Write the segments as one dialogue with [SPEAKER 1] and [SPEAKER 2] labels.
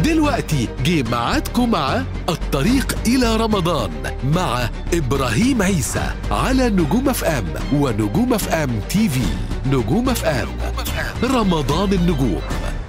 [SPEAKER 1] دلوقتي جه ميعادكم مع الطريق إلى رمضان مع إبراهيم عيسى على نجوم اف ام ونجوم اف ام تي في نجوم اف ام رمضان النجوم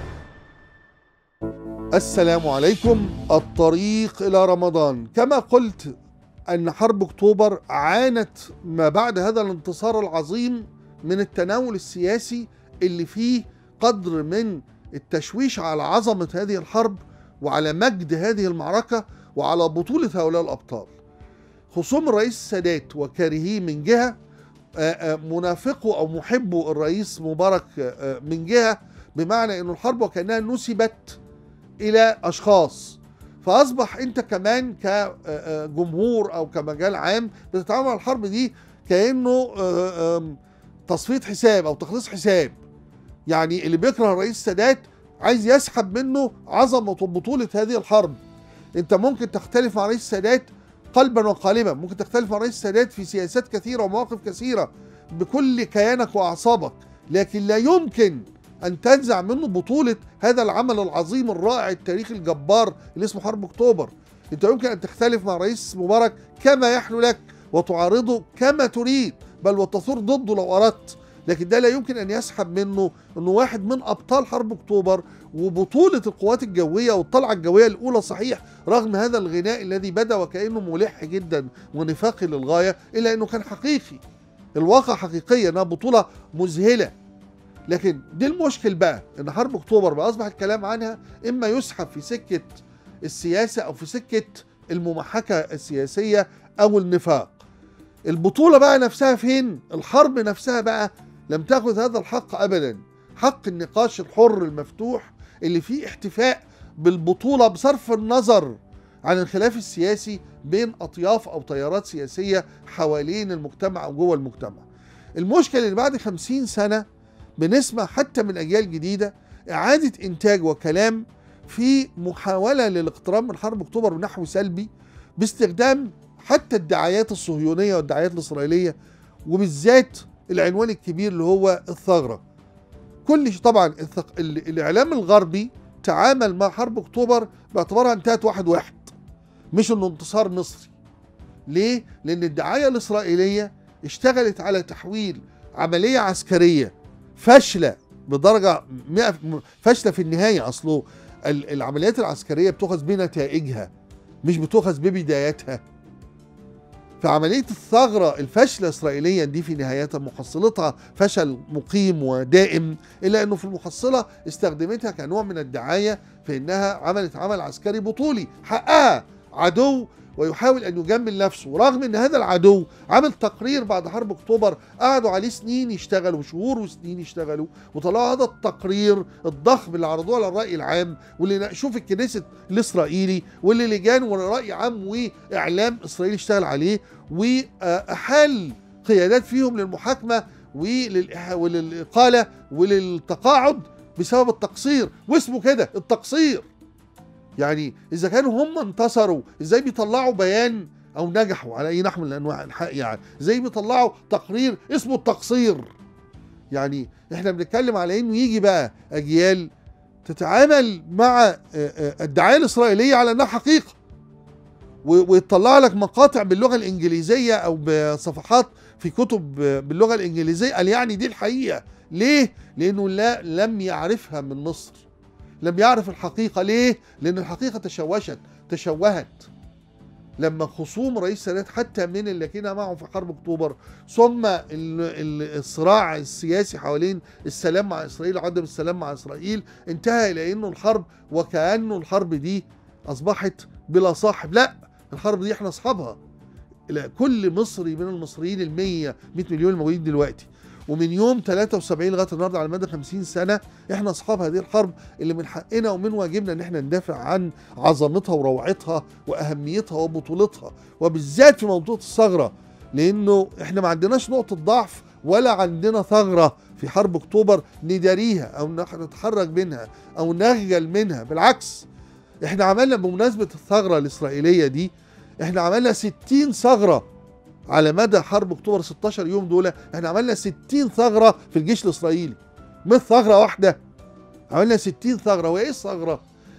[SPEAKER 2] السلام عليكم الطريق إلى رمضان كما قلت أن حرب أكتوبر عانت ما بعد هذا الانتصار العظيم من التناول السياسي اللي فيه قدر من التشويش على عظمة هذه الحرب وعلى مجد هذه المعركة وعلى بطولة هؤلاء الأبطال خصوم الرئيس السادات وكارهيه من جهة آه، آه، منافقه أو محبه الرئيس مبارك آه، من جهة بمعنى أن الحرب وكأنها نسبت الى اشخاص فاصبح انت كمان كجمهور او كمجال عام بتتعامل مع الحرب دي كانه آه، آم، تصفيه حساب او تخليص حساب يعني اللي بيكره الرئيس السادات عايز يسحب منه عظمه وبطوله هذه الحرب انت ممكن تختلف مع رئيس السادات قلبا وقالبا ممكن تختلف مع رئيس السادات في سياسات كثيره ومواقف كثيره بكل كيانك واعصابك لكن لا يمكن ان تنزع منه بطوله هذا العمل العظيم الرائع التاريخي الجبار اللي اسمه حرب اكتوبر انت يمكن ان تختلف مع رئيس مبارك كما يحلو لك وتعارضه كما تريد بل وتثور ضده لو اردت لكن ده لا يمكن ان يسحب منه انه واحد من ابطال حرب اكتوبر وبطوله القوات الجويه والطلعه الجويه الاولى صحيح رغم هذا الغناء الذي بدا وكانه ملح جدا ونفاقي للغايه الا انه كان حقيقي الواقع حقيقيا انها بطوله مذهله لكن دي المشكل بقى ان حرب اكتوبر بقى اصبح الكلام عنها اما يسحب في سكه السياسه او في سكه الممحكه السياسيه او النفاق البطوله بقى نفسها فين الحرب نفسها بقى لم تاخذ هذا الحق ابدا حق النقاش الحر المفتوح اللي فيه احتفاء بالبطوله بصرف النظر عن الخلاف السياسي بين اطياف او تيارات سياسيه حوالين المجتمع او جوه المجتمع المشكله ان بعد خمسين سنه بنسمع حتى من اجيال جديده اعاده انتاج وكلام في محاوله للاقتراب من حرب اكتوبر بنحو سلبي باستخدام حتى الدعايات الصهيونيه والدعايات الاسرائيليه وبالذات العنوان الكبير اللي هو الثغره. كل ش- طبعا الثق... ال- الاعلام الغربي تعامل مع حرب اكتوبر باعتبارها انتهت واحد واحد مش انه انتصار مصري. ليه؟ لان الدعايه الاسرائيليه اشتغلت على تحويل عمليه عسكريه فاشله بدرجه 100 فاشله في النهايه اصله ال- العمليات العسكريه بتؤخذ بنتائجها مش بتؤخذ ببداياتها فعمليه الثغره الفاشله اسرائيليا دي في نهايتها محصلتها فشل مقيم ودائم الا انه في المحصله استخدمتها كنوع من الدعايه في انها عملت عمل عسكري بطولي حقها عدو ويحاول ان يجمل نفسه رغم ان هذا العدو عمل تقرير بعد حرب اكتوبر قعدوا عليه سنين يشتغلوا شهور وسنين يشتغلوا وطلعوا هذا التقرير الضخم اللي عرضوه على الراي العام واللي ناقشوه في الكنيست الاسرائيلي واللي لجان وراي عام واعلام اسرائيلي اشتغل عليه واحال قيادات فيهم للمحاكمه وللإح- وللاقاله وللتقاعد بسبب التقصير واسمه كده التقصير يعني اذا كانوا هم انتصروا ازاي بيطلعوا بيان او نجحوا على اي نحو من انواع الحق يعني ازاي بيطلعوا تقرير اسمه التقصير يعني احنا بنتكلم على انه يجي بقى اجيال تتعامل مع آه، آه، الدعايه الاسرائيليه على انها حقيقه و- ويطلع لك مقاطع باللغه الانجليزيه او بصفحات في كتب باللغه الانجليزيه قال يعني دي الحقيقه ليه لانه لا لم يعرفها من مصر لم يعرف الحقيقه ليه لان الحقيقه تشوشت تشوهت لما خصوم رئيس السادات حتى من الذين معه في حرب اكتوبر ثم ال- ال- الصراع السياسي حوالين السلام مع اسرائيل عدم السلام مع اسرائيل انتهى الى انه الحرب وكانه الحرب دي اصبحت بلا صاحب لا الحرب دي احنا اصحابها لا، كل مصري من المصريين ال 100 100 مليون الموجودين دلوقتي ومن يوم 73 لغايه النهارده على مدى 50 سنه احنا اصحاب هذه الحرب اللي من حقنا ومن واجبنا ان احنا ندافع عن عظمتها وروعتها واهميتها وبطولتها وبالذات في موضوع الثغره لانه احنا ما عندناش نقطه ضعف ولا عندنا ثغره في حرب اكتوبر نداريها او نح- نتحرك منها او نخجل منها بالعكس احنا عملنا بمناسبه الثغره الاسرائيليه دي احنا عملنا 60 ثغره على مدى حرب اكتوبر 16 يوم دول احنا عملنا 60 ثغره في الجيش الاسرائيلي مش ثغره واحده عملنا 60 ثغره وايه الثغره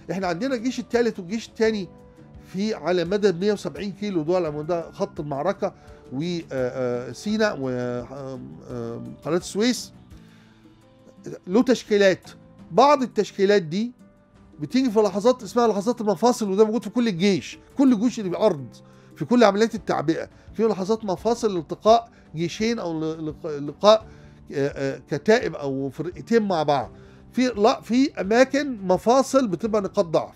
[SPEAKER 2] احنا عندنا الجيش الثالث والجيش الثاني في على مدى 170 كيلو دول على مدى خط المعركه وسيناء وقناه السويس له تشكيلات بعض التشكيلات دي بتيجي في لحظات اسمها لحظات المفاصل وده موجود في كل الجيش كل جيش اللي بالارض في كل عمليات التعبئه في لحظات مفاصل لالتقاء جيشين او لقاء كتائب او فرقتين مع بعض في لا في اماكن مفاصل بتبقى نقاط ضعف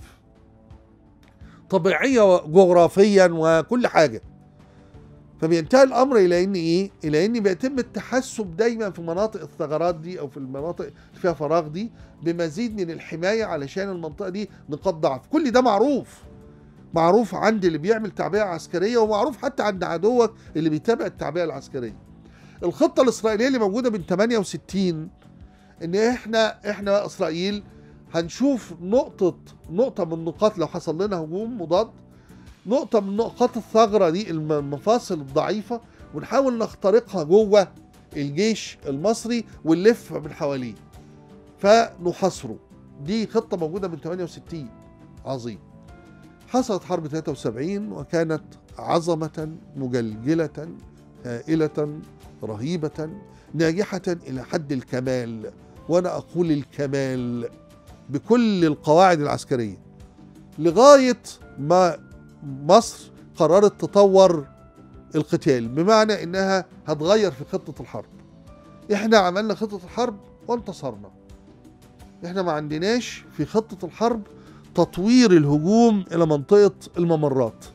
[SPEAKER 2] طبيعيه جغرافيا وكل حاجه فبينتهي الامر الى ان ايه؟ الى ان بيتم التحسب دايما في مناطق الثغرات دي او في المناطق اللي فيها فراغ دي بمزيد من الحمايه علشان المنطقه دي نقاط ضعف، كل ده معروف. معروف عند اللي بيعمل تعبئه عسكريه ومعروف حتى عند عدوك اللي بيتابع التعبئه العسكريه. الخطه الاسرائيليه اللي موجوده من 68 ان احنا احنا اسرائيل هنشوف نقطه نقطه من نقاط لو حصل لنا هجوم مضاد نقطة من نقاط الثغرة دي المفاصل الضعيفة ونحاول نخترقها جوه الجيش المصري ونلف من حواليه فنحاصره دي خطة موجودة من 68 عظيم حصلت حرب 73 وكانت عظمة مجلجلة هائلة رهيبة ناجحة إلى حد الكمال وأنا أقول الكمال بكل القواعد العسكرية لغاية ما مصر قررت تطور القتال بمعنى انها هتغير في خطة الحرب احنا عملنا خطة الحرب وانتصرنا احنا ما عندناش في خطة الحرب تطوير الهجوم الى منطقة الممرات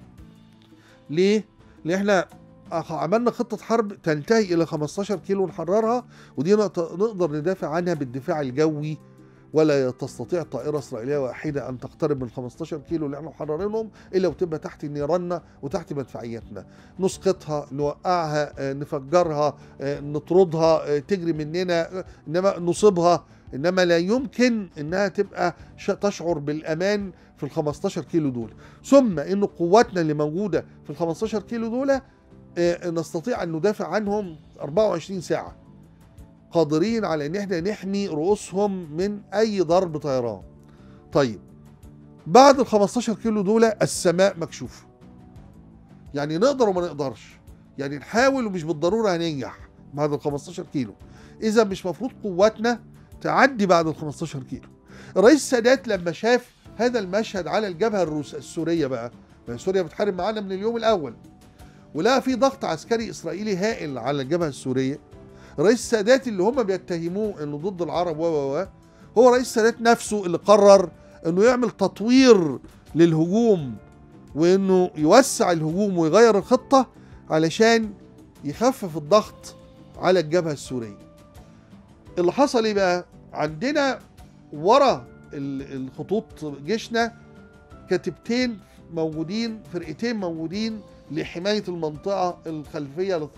[SPEAKER 2] ليه؟ لان احنا عملنا خطة حرب تنتهي الى 15 كيلو نحررها ودي نقدر ندافع عنها بالدفاع الجوي ولا تستطيع طائرة إسرائيلية واحدة أن تقترب من 15 كيلو اللي احنا محررينهم إلا وتبقى تحت نيراننا وتحت مدفعيتنا نسقطها نوقعها نفجرها نطردها تجري مننا إنما نصيبها إنما لا يمكن إنها تبقى تشعر بالأمان في ال 15 كيلو دول ثم إن قواتنا اللي موجودة في ال 15 كيلو دول نستطيع أن ندافع عنهم 24 ساعة قادرين على ان احنا نحمي رؤوسهم من اي ضرب طيران طيب بعد ال 15 كيلو دول السماء مكشوفه يعني نقدر وما نقدرش يعني نحاول ومش بالضروره هننجح بعد ال 15 كيلو اذا مش مفروض قواتنا تعدي بعد ال 15 كيلو الرئيس السادات لما شاف هذا المشهد على الجبهه الروس السوريه بقى سوريا بتحارب معانا من اليوم الاول ولقى في ضغط عسكري اسرائيلي هائل على الجبهه السوريه رئيس السادات اللي هم بيتهموه انه ضد العرب و و هو رئيس السادات نفسه اللي قرر انه يعمل تطوير للهجوم وانه يوسع الهجوم ويغير الخطه علشان يخفف الضغط على الجبهه السوريه. اللي حصل ايه بقى؟ عندنا ورا الخطوط جيشنا كتيبتين موجودين فرقتين موجودين لحمايه المنطقه الخلفيه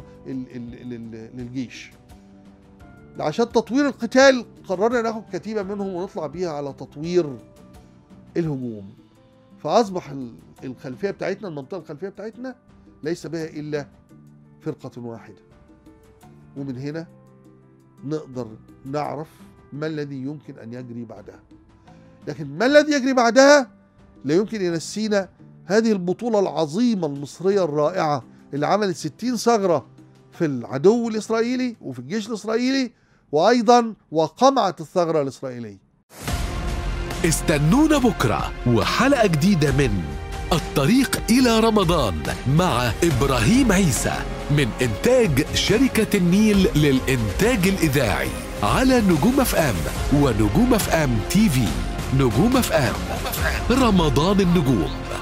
[SPEAKER 2] للجيش. عشان تطوير القتال قررنا ناخد كتيبه منهم ونطلع بيها على تطوير الهجوم فاصبح الخلفيه بتاعتنا المنطقه الخلفيه بتاعتنا ليس بها الا فرقه واحده ومن هنا نقدر نعرف ما الذي يمكن ان يجري بعدها لكن ما الذي يجري بعدها لا يمكن ينسينا هذه البطوله العظيمه المصريه الرائعه اللي عملت 60 ثغره في العدو الاسرائيلي وفي الجيش الاسرائيلي وايضا وقمعت الثغره الاسرائيليه.
[SPEAKER 1] استنونا بكره وحلقه جديده من الطريق الى رمضان مع ابراهيم عيسى من انتاج شركه النيل للانتاج الاذاعي على نجوم اف ام ونجوم اف ام تي في نجوم اف ام رمضان النجوم